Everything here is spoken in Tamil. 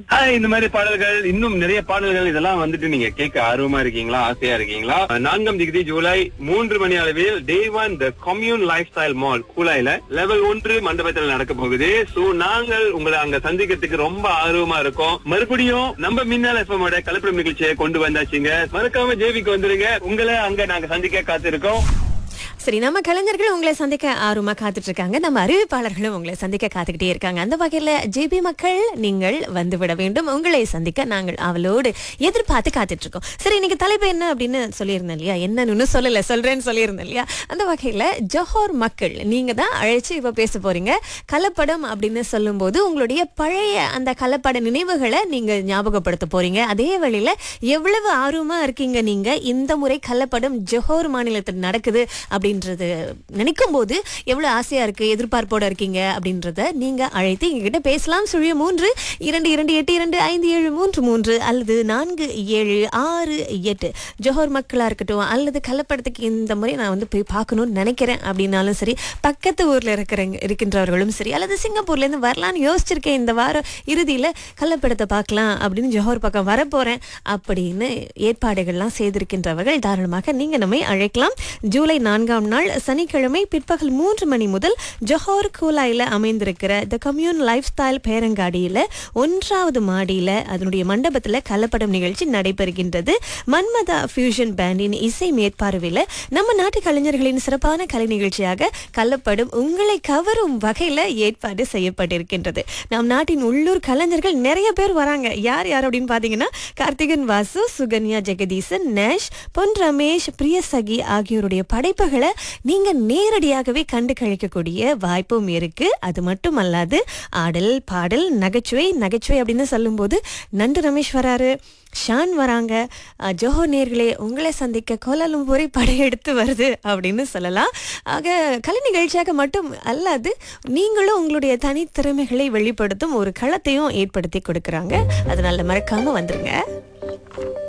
ஹாய் இந்த மாதிரி பாடல்கள் இன்னும் நிறைய பாடல்கள் இதெல்லாம் வந்துட்டு நீங்க கேட்க ஆர்வமா இருக்கீங்களா ஆசையா இருக்கீங்களா நான்காம் டிகிரி ஜூலை மூன்று மணி அளவில் day one the commune lifestyle mall கூலாயில லெவல் ஒன்று மண்டபத்தில் நடக்க போகுது சோ நாங்கள் உங்களை அங்க சந்திக்கிறதுக்கு ரொம்ப ஆர்வமா இருக்கோம் மறுபடியும் நம்ம மின்னல் எஃப்எமோட கலப்படம் நிகழ்ச்சியை கொண்டு வந்தாச்சுங்க மறக்காம ஜேபிக்கு வந்துருங்க உங்களை அங்க நாங்க சந்திக்க காத்திருக்கோம் சரி நம்ம கலைஞர்கள் உங்களை சந்திக்க ஆர்வமா காத்துட்டு இருக்காங்க நம்ம அறிவிப்பாளர்களும் உங்களை சந்திக்க காத்துக்கிட்டே இருக்காங்க அந்த வகையில ஜேபி மக்கள் நீங்கள் வந்துவிட வேண்டும் உங்களை சந்திக்க நாங்கள் அவளோடு எதிர்பார்த்து காத்துட்டு இருக்கோம் சரி இன்னைக்கு தலைப்பு என்ன அப்படின்னு சொல்லியிருந்தேன் இல்லையா என்னன்னு சொல்லல சொல்றேன்னு சொல்லியிருந்தேன் இல்லையா அந்த வகையில ஜோஹர் மக்கள் நீங்க தான் அழைச்சு இப்ப பேச போறீங்க கலப்படம் அப்படின்னு சொல்லும்போது உங்களுடைய பழைய அந்த கலப்பட நினைவுகளை நீங்க ஞாபகப்படுத்த போறீங்க அதே வேளையில எவ்வளவு ஆர்வமா இருக்கீங்க நீங்க இந்த முறை கலப்படம் ஜோஹர் மாநிலத்தில் நடக்குது அப்படின்றது நினைக்கும் போது எவ்வளவு ஆசையா இருக்கு எதிர்பார்ப்போட இருக்கீங்க அப்படின்றத நீங்க அழைத்து எங்ககிட்ட பேசலாம் சுழிய மூன்று இரண்டு இரண்டு எட்டு இரண்டு ஐந்து ஏழு மூன்று மூன்று அல்லது நான்கு ஏழு ஆறு எட்டு ஜோஹர் மக்களா இருக்கட்டும் அல்லது கலப்படத்துக்கு இந்த முறை நான் வந்து போய் பார்க்கணும்னு நினைக்கிறேன் அப்படின்னாலும் சரி பக்கத்து ஊர்ல இருக்கிறவங்க இருக்கின்றவர்களும் சரி அல்லது சிங்கப்பூர்ல இருந்து வரலான்னு யோசிச்சிருக்கேன் இந்த வாரம் இறுதியில கலப்படத்தை பார்க்கலாம் அப்படின்னு ஜோஹர் பக்கம் வரப்போறேன் அப்படின்னு ஏற்பாடுகள்லாம் செய்திருக்கின்றவர்கள் தாராளமாக நீங்க நம்மை அழைக்கலாம் ஜூலை நான்காம் நாள் சனிக்கிழமை பிற்பகல் மூன்று மணி முதல் ஜொஹோர் கூலாயில அமைந்திருக்கிற த கம்யூன் லைஃப் ஸ்டைல் பேரங்காடியில ஒன்றாவது மாடியில அதனுடைய மண்டபத்துல கலப்படம் நிகழ்ச்சி நடைபெறுகின்றது மன்மதா ஃபியூஷன் பேண்டின் இசை மேற்பார்வையில நம்ம நாட்டு கலைஞர்களின் சிறப்பான கலை நிகழ்ச்சியாக கலப்படும் உங்களை கவரும் வகையில ஏற்பாடு செய்யப்பட்டிருக்கின்றது நம் நாட்டின் உள்ளூர் கலைஞர்கள் நிறைய பேர் வராங்க யார் யார் அப்படின்னு பாத்தீங்கன்னா கார்த்திகன் வாசு சுகன்யா ஜெகதீசன் நேஷ் பொன் ரமேஷ் பிரியசகி ஆகியோருடைய படைப்புகளை நீங்க நேரடியாகவே கண்டு கழிக்கக்கூடிய வாய்ப்பும் இருக்கு அது மட்டும் அல்லாது ஆடல் பாடல் நகைச்சுவை நகைச்சுவை அப்படின்னு சொல்லும்போது நண்டு ரமேஷ் வராரு ஷான் வராங்க அஹ், ஜோஹோ நேர்களே உங்களை சந்திக்க கோலாலம்பூரை படையெடுத்து வருது அப்படின்னு சொல்லலாம் ஆக கலை நிகழ்ச்சியாக மட்டும் அல்லாது நீங்களும் உங்களுடைய தனித்திறமைகளை வெளிப்படுத்தும் ஒரு களத்தையும் ஏற்படுத்தி கொடுக்குறாங்க அதனால மறக்காம வந்துருங்க